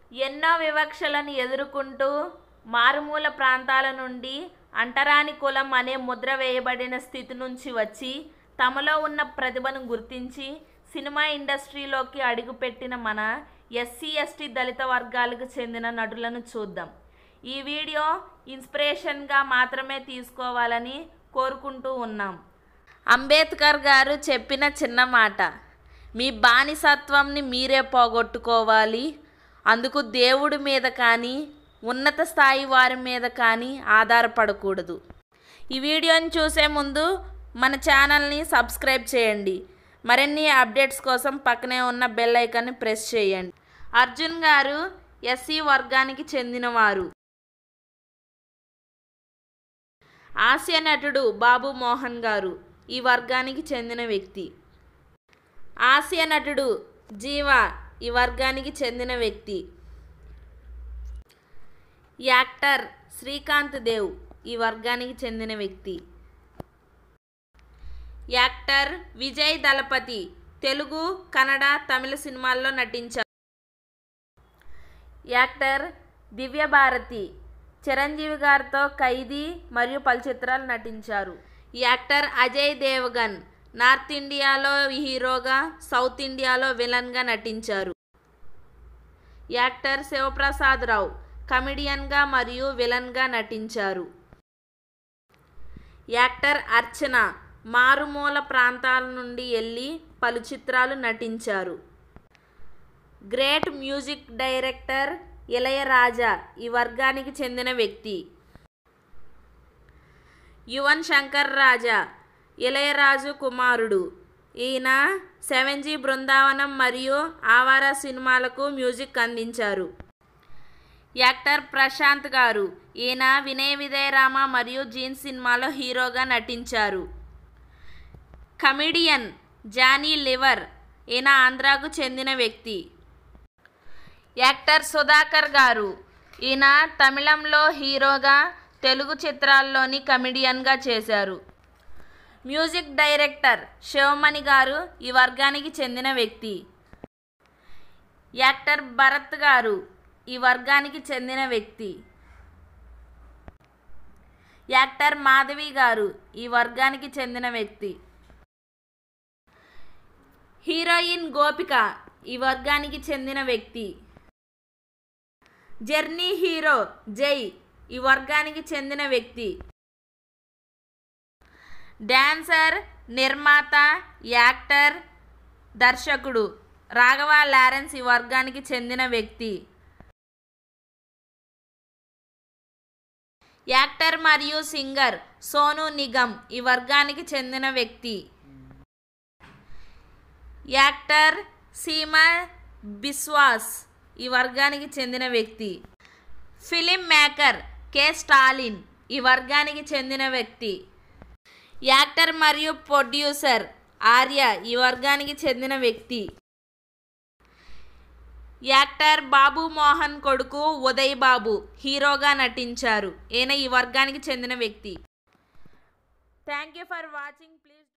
ఎన్నో వివక్షలను ఎదుర్కొంటూ మారుమూల ప్రాంతాల నుండి అంటరాని కులం అనే ముద్ర వేయబడిన స్థితి నుంచి వచ్చి తమలో ఉన్న ప్రతిభను గుర్తించి సినిమా ఇండస్ట్రీలోకి అడుగుపెట్టిన మన ఎస్సీ ఎస్టీ దళిత వర్గాలకు చెందిన నటులను చూద్దాం ఈ వీడియో ఇన్స్పిరేషన్గా మాత్రమే తీసుకోవాలని కోరుకుంటూ ఉన్నాం అంబేద్కర్ గారు చెప్పిన చిన్న మాట మీ బానిసత్వంని మీరే పోగొట్టుకోవాలి అందుకు దేవుడి మీద కానీ ఉన్నత స్థాయి వారి మీద కానీ ఆధారపడకూడదు ఈ వీడియోని చూసే ముందు మన ఛానల్ని సబ్స్క్రైబ్ చేయండి మరిన్ని అప్డేట్స్ కోసం పక్కనే ఉన్న బెల్ ఐకాన్ని ప్రెస్ చేయండి అర్జున్ గారు ఎస్సీ వర్గానికి చెందినవారు హాస్య నటుడు బాబు మోహన్ గారు ఈ వర్గానికి చెందిన వ్యక్తి హాస్య నటుడు జీవ ఈ వర్గానికి చెందిన వ్యక్తి యాక్టర్ శ్రీకాంత్ దేవ్ ఈ వర్గానికి చెందిన వ్యక్తి యాక్టర్ విజయ్ దళపతి తెలుగు కన్నడ తమిళ సినిమాల్లో నటించారు యాక్టర్ దివ్యభారతి చిరంజీవి గారితో ఖైదీ మరియు పలు చిత్రాలు నటించారు యాక్టర్ అజయ్ దేవగన్ నార్త్ ఇండియాలో హీరోగా సౌత్ ఇండియాలో విలన్గా నటించారు యాక్టర్ శివప్రసాద్ రావు కమిడియన్గా మరియు విలన్గా నటించారు యాక్టర్ అర్చన మారుమూల ప్రాంతాల నుండి వెళ్ళి పలు చిత్రాలు నటించారు గ్రేట్ మ్యూజిక్ డైరెక్టర్ ఇళయరాజా ఈ వర్గానికి చెందిన వ్యక్తి యువన్ శంకర్ రాజా ఇళయరాజు కుమారుడు ఈయన సెవెన్ జీ బృందావనం మరియు ఆవారా సినిమాలకు మ్యూజిక్ అందించారు యాక్టర్ ప్రశాంత్ గారు ఈయన వినయ విజయరామ మరియు జీన్స్ సినిమాలో హీరోగా నటించారు కమిడియన్ జానీ లివర్ ఈయన ఆంధ్రాకు చెందిన వ్యక్తి యాక్టర్ సుధాకర్ గారు ఈయన తమిళంలో హీరోగా తెలుగు చిత్రాల్లోని కమిడియన్గా చేశారు మ్యూజిక్ డైరెక్టర్ శివమణి గారు ఈ వర్గానికి చెందిన వ్యక్తి యాక్టర్ భరత్ గారు ఈ వర్గానికి చెందిన వ్యక్తి యాక్టర్ మాధవి గారు ఈ వర్గానికి చెందిన వ్యక్తి హీరోయిన్ గోపిక ఈ వర్గానికి చెందిన వ్యక్తి జర్నీ హీరో జై ఈ వర్గానికి చెందిన వ్యక్తి డాన్సర్ నిర్మాత యాక్టర్ దర్శకుడు రాఘవ లారెన్స్ ఈ వర్గానికి చెందిన వ్యక్తి యాక్టర్ మరియు సింగర్ సోను నిగమ్ ఈ వర్గానికి చెందిన వ్యక్తి యాక్టర్ సీమా బిస్వాస్ ఈ వర్గానికి చెందిన వ్యక్తి ఫిలిం మేకర్ కె స్టాలిన్ ఈ వర్గానికి చెందిన వ్యక్తి యాక్టర్ మరియు ప్రొడ్యూసర్ ఆర్య ఈ వర్గానికి చెందిన వ్యక్తి యాక్టర్ బాబు మోహన్ కొడుకు ఉదయ్ బాబు హీరోగా నటించారు ఈయన ఈ వర్గానికి చెందిన వ్యక్తి thank you for watching please